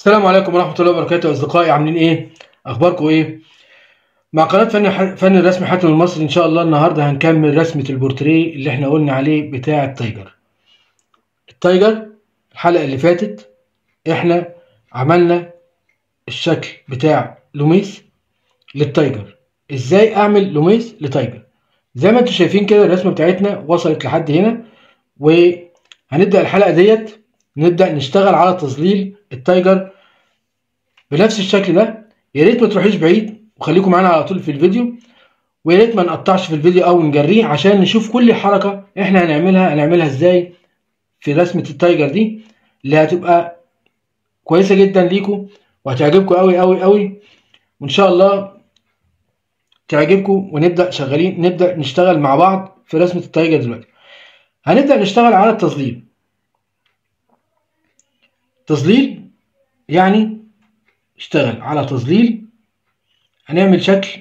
السلام عليكم ورحمة الله وبركاته أصدقائي عاملين إيه؟ أخباركم إيه؟ مع قناة فن ح... فن الرسم حاتم المصري إن شاء الله النهاردة هنكمل رسمة البورتريه اللي إحنا قلنا عليه بتاع التايجر. التايجر الحلقة اللي فاتت إحنا عملنا الشكل بتاع لوميس للتايجر. إزاي أعمل لوميس لتايجر؟ زي ما أنتم شايفين كده الرسمة بتاعتنا وصلت لحد هنا وهنبدأ الحلقة ديت نبدأ نشتغل على تظليل التايجر بنفس الشكل ده يا ريت ما تروحيش بعيد وخليكم معانا على طول في الفيديو ويا ريت ما نقطعش في الفيديو او نجريه عشان نشوف كل حركه احنا هنعملها هنعملها ازاي في رسمه التايجر دي اللي هتبقى كويسه جدا ليكم وهتعجبكم قوي قوي قوي وان شاء الله تعجبكم ونبدا شغالين نبدا نشتغل مع بعض في رسمه التايجر دلوقتي هنبدا نشتغل على التظليل تظليل يعني اشتغل على تظليل هنعمل شكل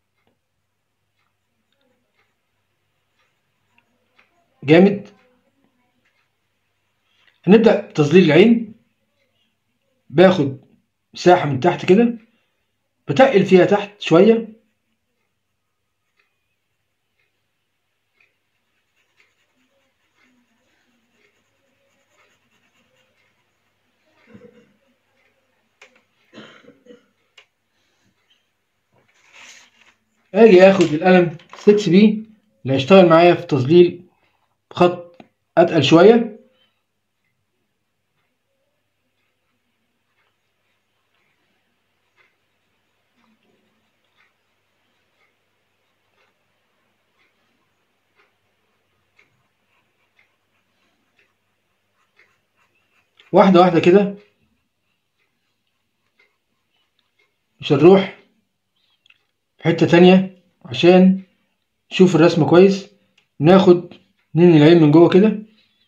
جامد هنبدأ بتظليل العين باخد مساحة من تحت كده بتقل فيها تحت شوية اجي اخد القلم 6 بي اللي هيشتغل معايا في تظليل بخط اتقل شويه واحده واحده كده مش هنروح حتة تانية عشان نشوف الرسمة كويس ناخد نني العين من جوه كده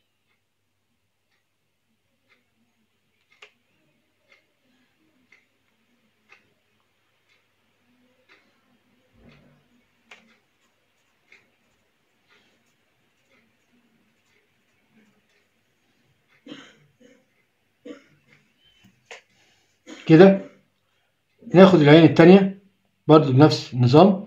كده ناخد العين التانية برضو بنفس النظام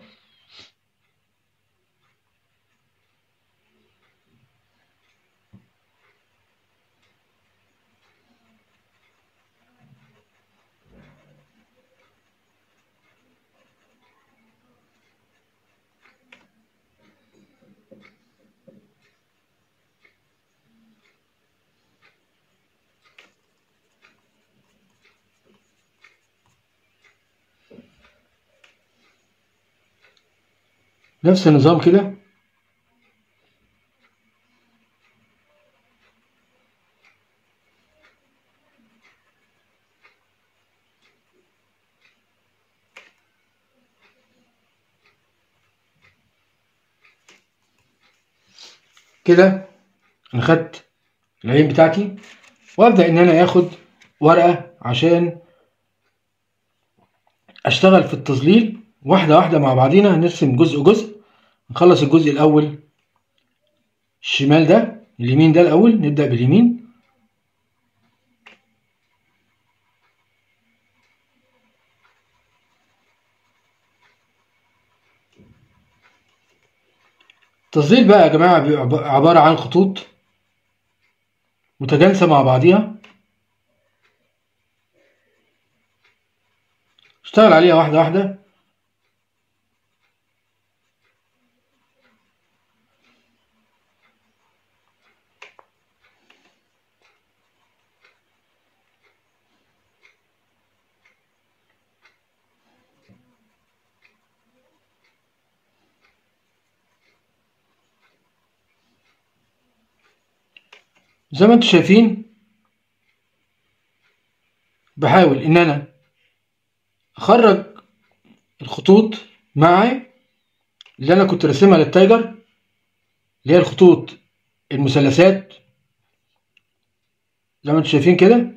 نفس النظام كده كده انا خدت العين بتاعتي وابدا ان انا اخد ورقه عشان اشتغل في التظليل واحدة واحدة مع بعضينا هنرسم جزء جزء نخلص الجزء الأول الشمال ده اليمين ده الأول نبدأ باليمين التظليل بقى يا جماعة بيبقى عبارة عن خطوط متجانسة مع بعضيها اشتغل عليها واحدة واحدة زي ما انتم شايفين بحاول ان انا اخرج الخطوط معي اللي انا كنت راسمها للتايجر اللي هي الخطوط المثلثات زي ما انتم شايفين كده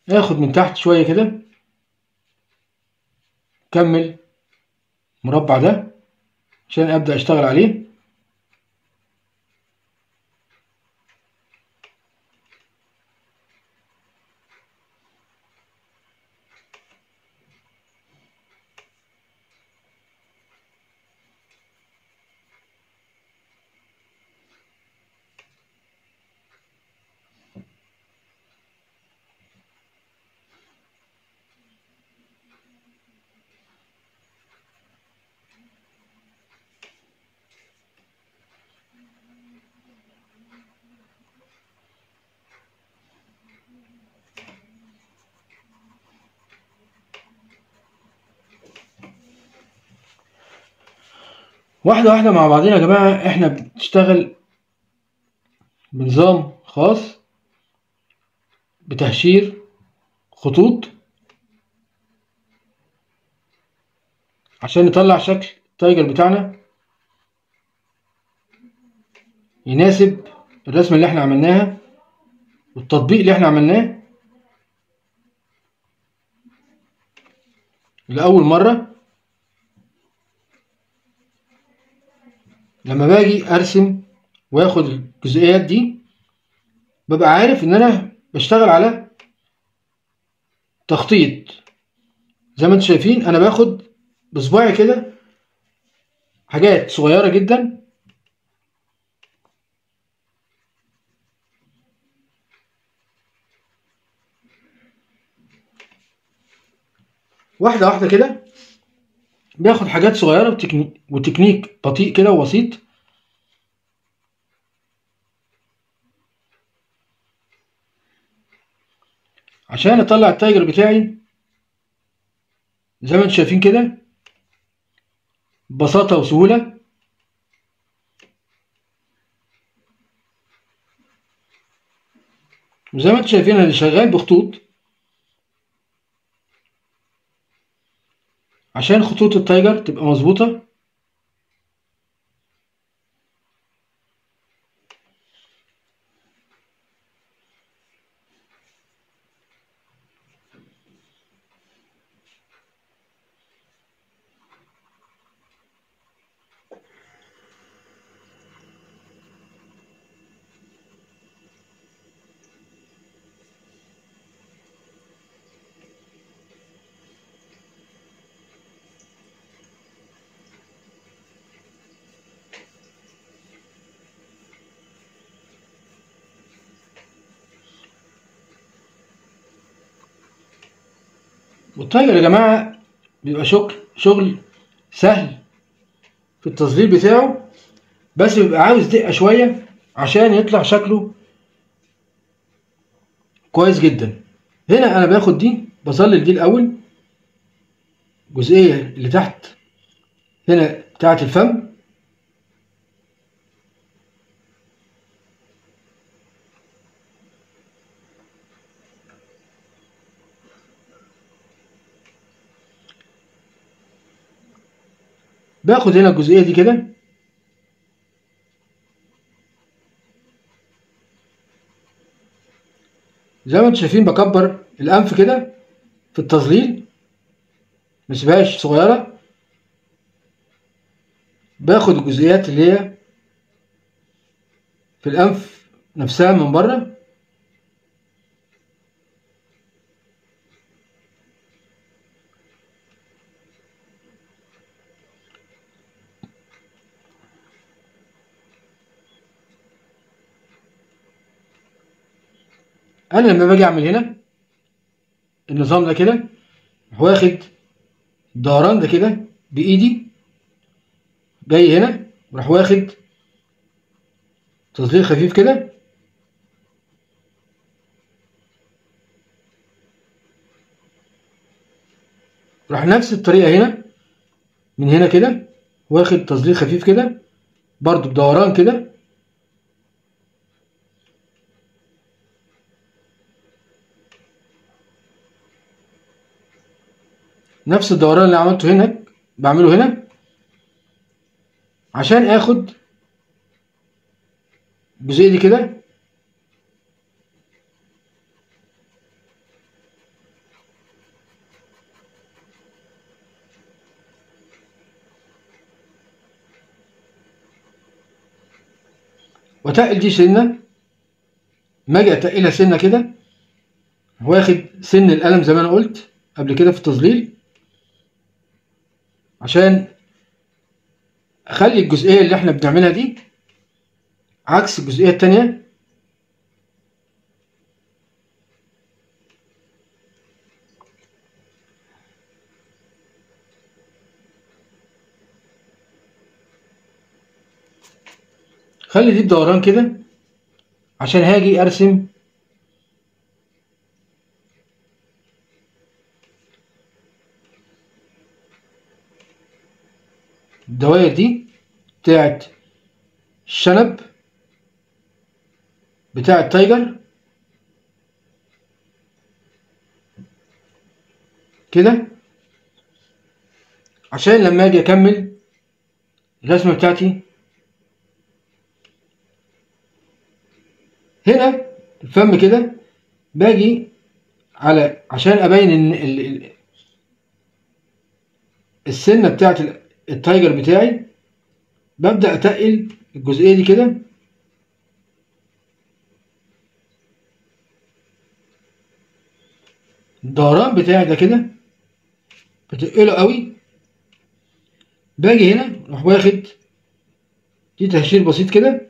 اخد من تحت شوية كده كمل مربع ده عشان ابدأ اشتغل عليه واحدة واحدة مع بعضنا يا جماعة احنا بنشتغل بنظام خاص بتهشير خطوط عشان نطلع شكل التايجر بتاعنا يناسب الرسمة اللي احنا عملناها والتطبيق اللي احنا عملناه لأول مرة لما باجي ارسم واخد الجزئيات دي ببقى عارف ان انا بشتغل على تخطيط زي ما انتم شايفين انا باخد بصباعي كده حاجات صغيرة جدا واحدة واحدة كده بياخد حاجات صغيرة وتكنيك, وتكنيك بطيء كده وبسيط عشان اطلع التايجر بتاعي زي ما انتم شايفين كده ببساطة وسهولة وزي ما انتم شايفين انا شغال بخطوط عشان خطوط التايجر تبقى مظبوطة والتايجر يا جماعة بيبقى شغل شغل سهل في التصغير بتاعه بس بيبقى عاوز دقة شوية عشان يطلع شكله كويس جدا هنا انا باخد دي بظلل دي الاول الجزئية اللي تحت هنا بتاعت الفم باخد هنا الجزئية دي كده زي ما انتم شايفين بكبر الأنف كده في التظليل مسيبهاش صغيرة باخد الجزئيات اللي هي في الأنف نفسها من بره انا لما باجي اعمل هنا النظام ده كده واخد الدوران ده كده بايدي جاي هنا وراح واخد تظليل خفيف كده راح نفس الطريقة هنا من هنا كده واخد تظليل خفيف كده برضو بدوران كده نفس الدوران اللي عملته هنا بعمله هنا عشان اخد الجزئية دي كده واتقل دي سنه ما اجي اتقلها سنه كده واخد سن القلم زي ما انا قلت قبل كده في التظليل عشان اخلي الجزئيه اللي احنا بنعملها دي عكس الجزئيه التانية خلي دي بدوران كده عشان هاجي ارسم الدوائر دي بتاعت الشنب بتاع التايجر كده عشان لما اجي اكمل الرسمه بتاعتي هنا الفم كده باجي على عشان ابين ان ال- ال- السنه بتاعت ال- التايجر بتاعي ببدا اتقل الجزئيه دي كده الدوران بتاعي ده كده بتقله قوي باجي هنا اروح واخد دي تهشير بسيط كده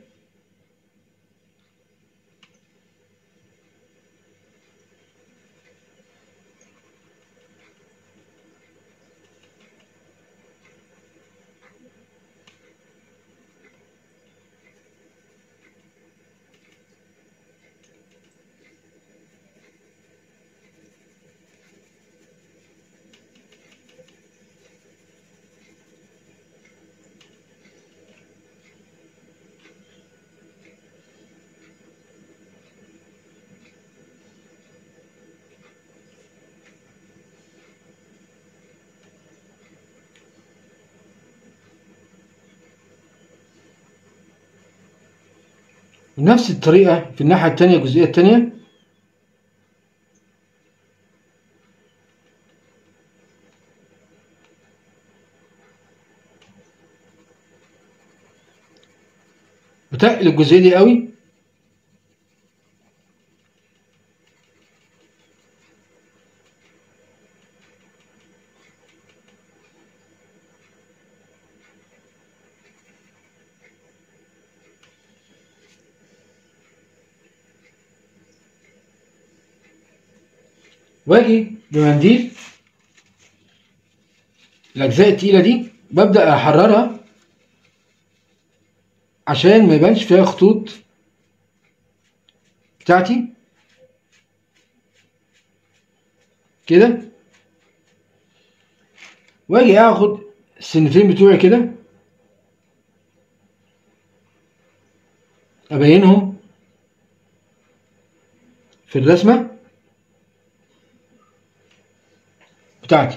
بنفس الطريقة في الناحية التانية الجزئية التانية بتقل الجزئية دي قوي واجي بمنديل الأجزاء التقيلة دي ببدأ أحررها عشان ما يبانش فيها خطوط بتاعتي كده واجي اخد السنتين بتوعي كده ابينهم في الرسمه بتاعتي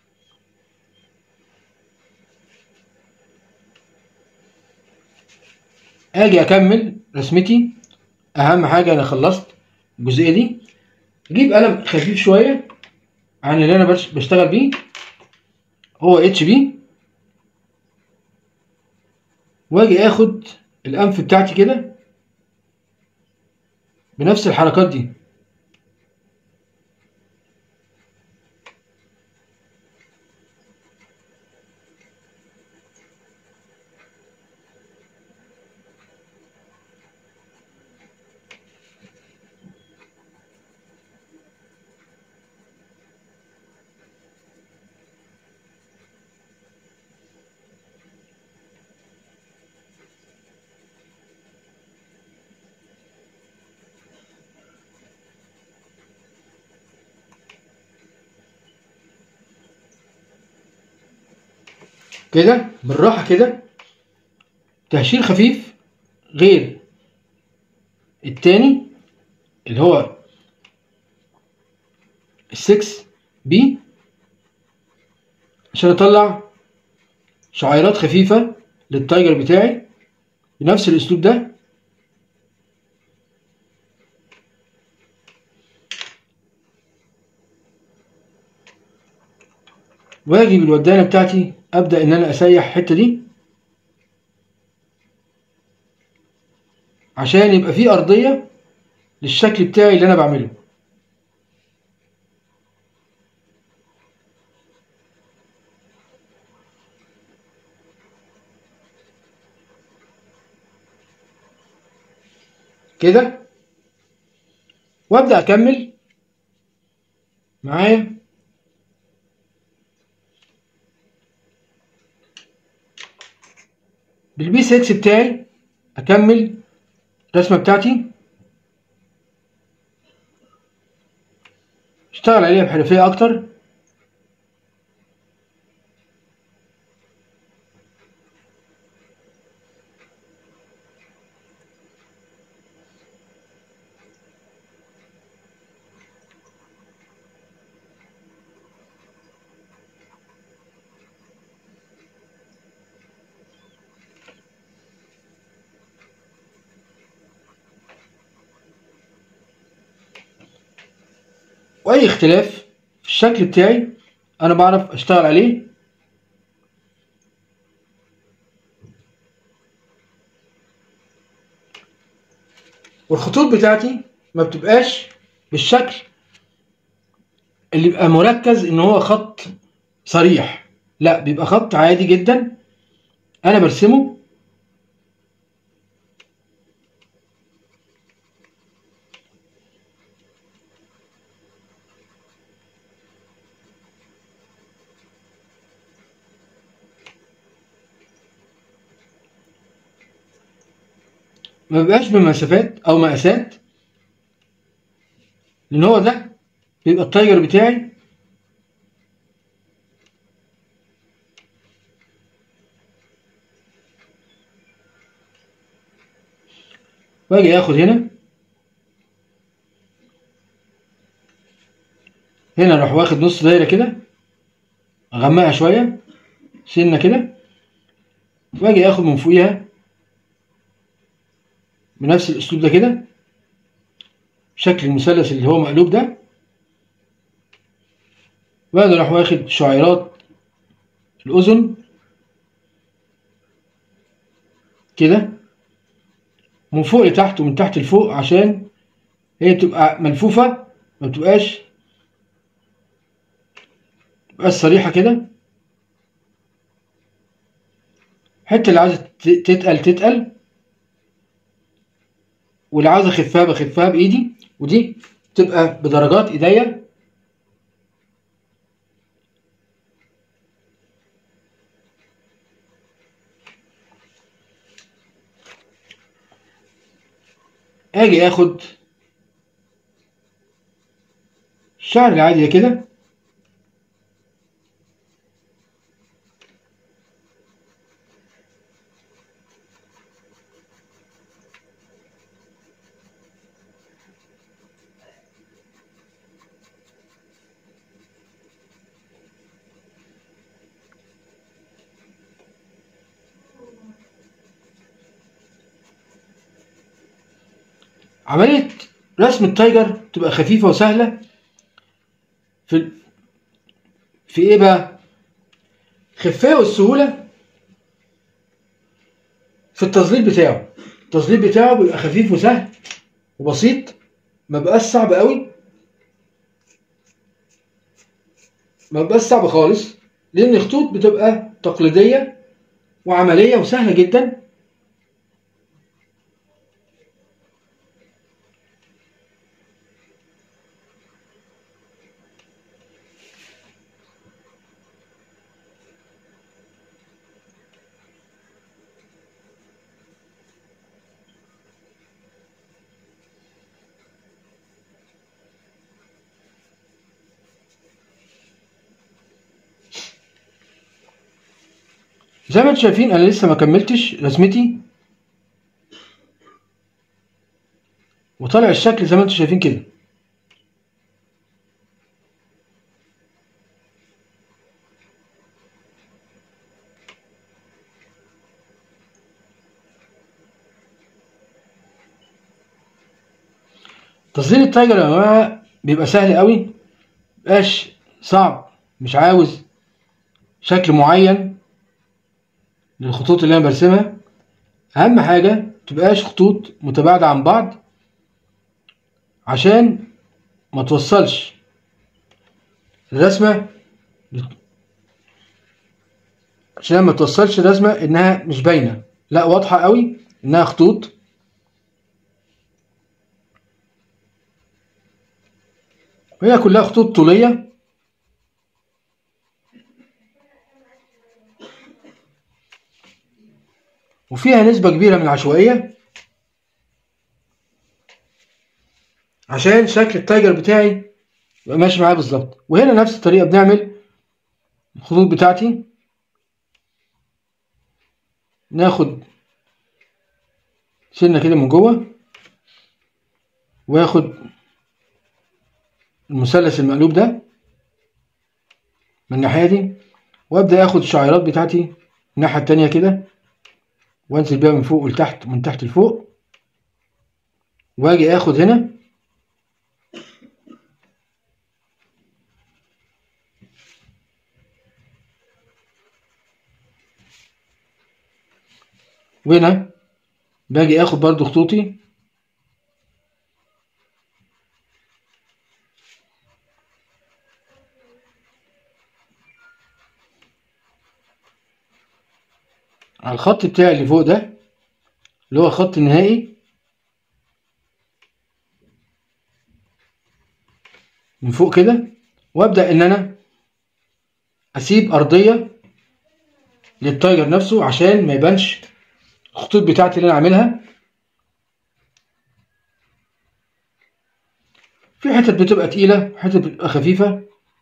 اجي اكمل رسمتي اهم حاجه انا خلصت الجزئيه دي اجيب قلم خفيف شويه عن اللي انا بش- بشتغل بيه هو اتش بي واجي اخد الانف بتاعتي كده بنفس الحركات دي كده بالراحة كده تهشير خفيف غير التاني اللي هو السكس بي عشان اطلع شعيرات خفيفة للتايجر بتاعي بنفس الاسلوب ده واجي بالودانة بتاعتي ابدأ ان انا اسيح الحتة دي عشان يبقى في ارضيه للشكل بتاعي اللي انا بعمله كده وابدا اكمل معايا بالبي 6 بتاعي اكمل الرسمه بتاعتي اشتغل عليها بحرفيه اكتر واي اختلاف في الشكل بتاعي انا بعرف اشتغل عليه والخطوط بتاعتي ما بتبقاش بالشكل اللي يبقى مركز ان هو خط صريح لا بيبقى خط عادي جدا انا برسمه ما بيبقاش بمسافات او مقاسات لان هو ده بيبقى التايجر بتاعي واجي اخد هنا هنا اروح واخد نص دايره كده اغمقها شويه سنه كده واجي اخد من فوقيها بنفس الاسلوب ده كده شكل المثلث اللي هو مقلوب ده واجي اروح واخد شعيرات الاذن كده من فوق لتحت ومن تحت لفوق عشان هي تبقى ملفوفة ما بتبقاش تبقاش صريحة كده الحتة اللي عايزة تتقل تتقل واللي عايز اخفها بخفها بايدي ودي تبقى بدرجات ايديا اجي اخد الشعر العادي كده عملية رسم التايجر تبقى خفيفة وسهلة في في ايه بقى؟ خفاية والسهولة في التظليل بتاعه التظليل بتاعه بيبقى خفيف وسهل وبسيط ما بقاش صعب قوي ما بقاش صعب خالص لان الخطوط بتبقى تقليدية وعملية وسهلة جدا زي ما انتم شايفين انا لسه ما كملتش رسمتي وطالع الشكل زي ما انتم شايفين كده تظليل التايجر يا جماعه بيبقى سهل قوي مبقاش صعب مش عاوز شكل معين للخطوط اللي انا برسمها اهم حاجه تبقاش خطوط متباعدة عن بعض عشان ما توصلش الرسمة عشان ما توصلش الرسمة انها مش باينة لا واضحة قوي انها خطوط وهي كلها خطوط طولية وفيها نسبة كبيرة من العشوائية عشان شكل التايجر بتاعي يبقى ماشي معايا بالظبط وهنا نفس الطريقة بنعمل الخطوط بتاعتي ناخد سنة كده من جوه واخد المثلث المقلوب ده من الناحية دي وابدأ اخد الشعيرات بتاعتي الناحية التانية كده وانزل بيها من فوق لتحت من تحت لفوق واجي اخد هنا وهنا باجي اخد برضو خطوطي على الخط بتاعي اللي فوق ده اللي هو الخط النهائي من فوق كده وابدا ان انا اسيب ارضيه للتايجر نفسه عشان ما يبانش الخطوط بتاعتي اللي انا عاملها في حتت بتبقى تقيله وحتت بتبقى خفيفه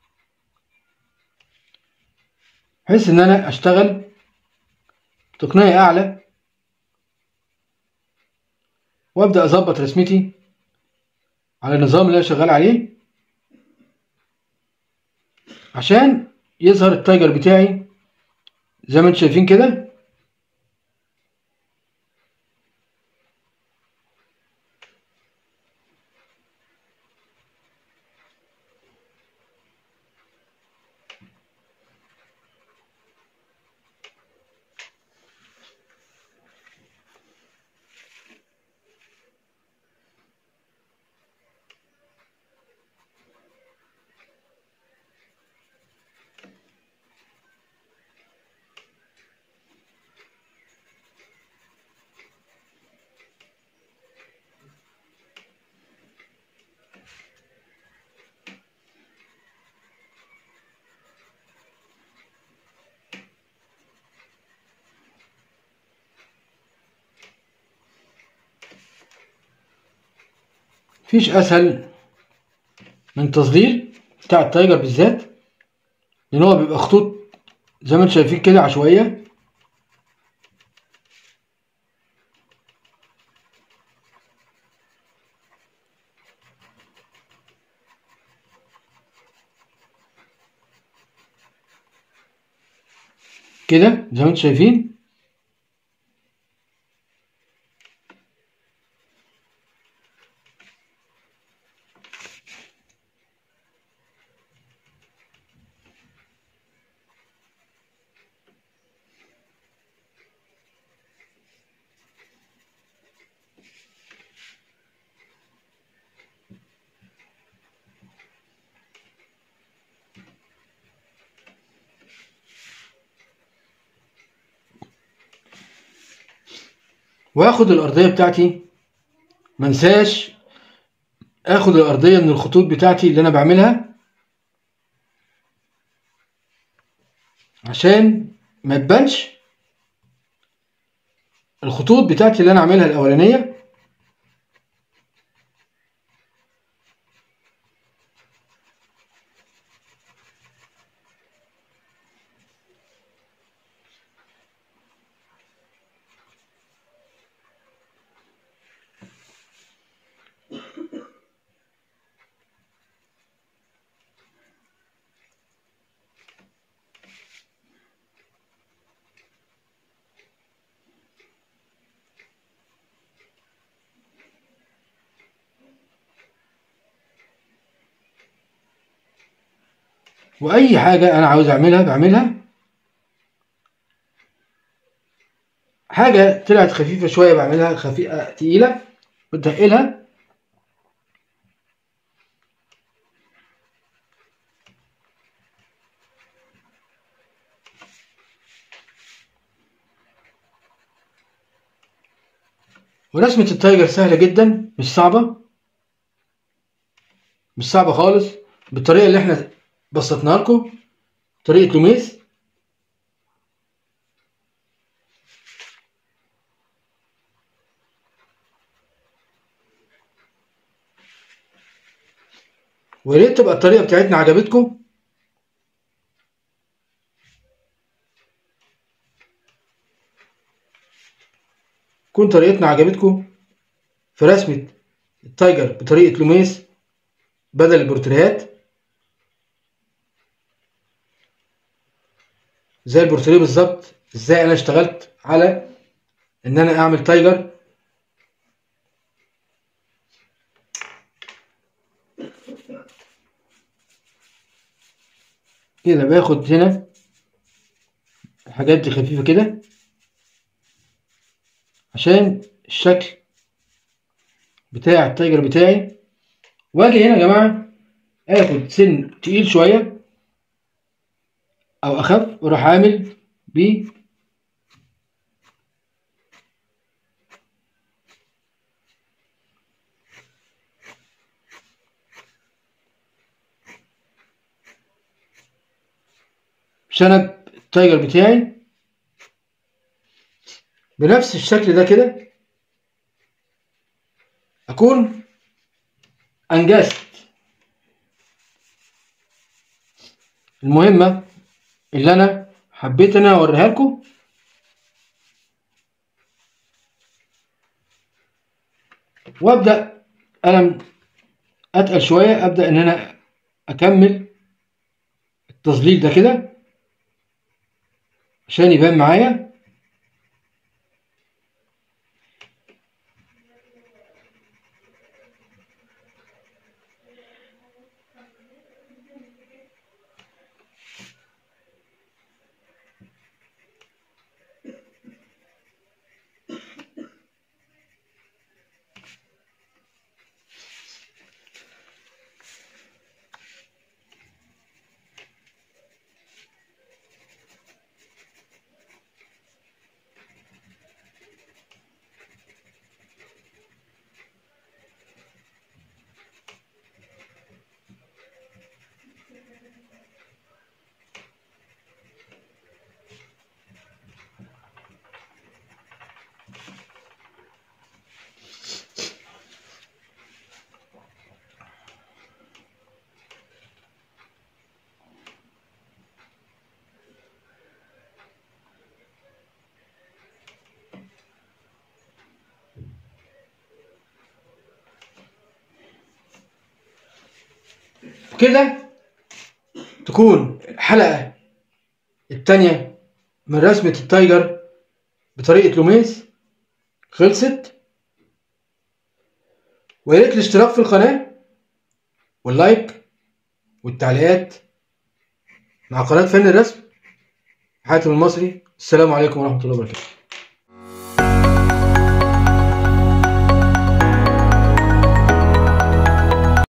بحيث ان انا اشتغل تقنية أعلى وأبدأ أظبط رسمتي على النظام اللي أنا شغال عليه عشان يظهر التايجر بتاعي زي ما انتم شايفين كده مفيش اسهل من تصدير بتاع التايجر بالذات لان هو بيبقى خطوط زي ما انتم شايفين كده عشوائيه كده زي ما انتم شايفين واخد الارضيه بتاعتي منساش اخد الارضيه من الخطوط بتاعتي اللي انا بعملها عشان ما تبانش الخطوط بتاعتي اللي انا عاملها الاولانيه واي حاجه انا عاوز اعملها بعملها حاجة طلعت خفيفة شوية بعملها خفيفة تقيلة بتقلها ورسمة التايجر سهلة جدا مش صعبة مش صعبة خالص بالطريقة اللي احنا بسطناها لكم طريقة لوميس ويا ريت تبقى الطريقة بتاعتنا عجبتكم تكون طريقتنا عجبتكم في رسمة التايجر بطريقة لوميس بدل البورتريهات زي البورتريه بالظبط ازاي انا اشتغلت على ان انا اعمل تايجر كده باخد هنا الحاجات دي خفيفة كده عشان الشكل بتاع التايجر بتاعي واجي هنا يا جماعة اخد سن تقيل شوية او اخف واروح عامل بيه شنب التايجر بتاعي بنفس الشكل ده كده اكون انجزت المهمة اللي انا حبيت انا اوريها لكم وابدا قلم اتقل شويه ابدا ان انا اكمل التظليل ده كده عشان يبان معايا كده تكون الحلقة التانية من رسمة التايجر بطريقة لوميس خلصت ويا ريت الاشتراك في القناة واللايك والتعليقات مع قناة فن الرسم حاتم المصري السلام عليكم ورحمة الله وبركاته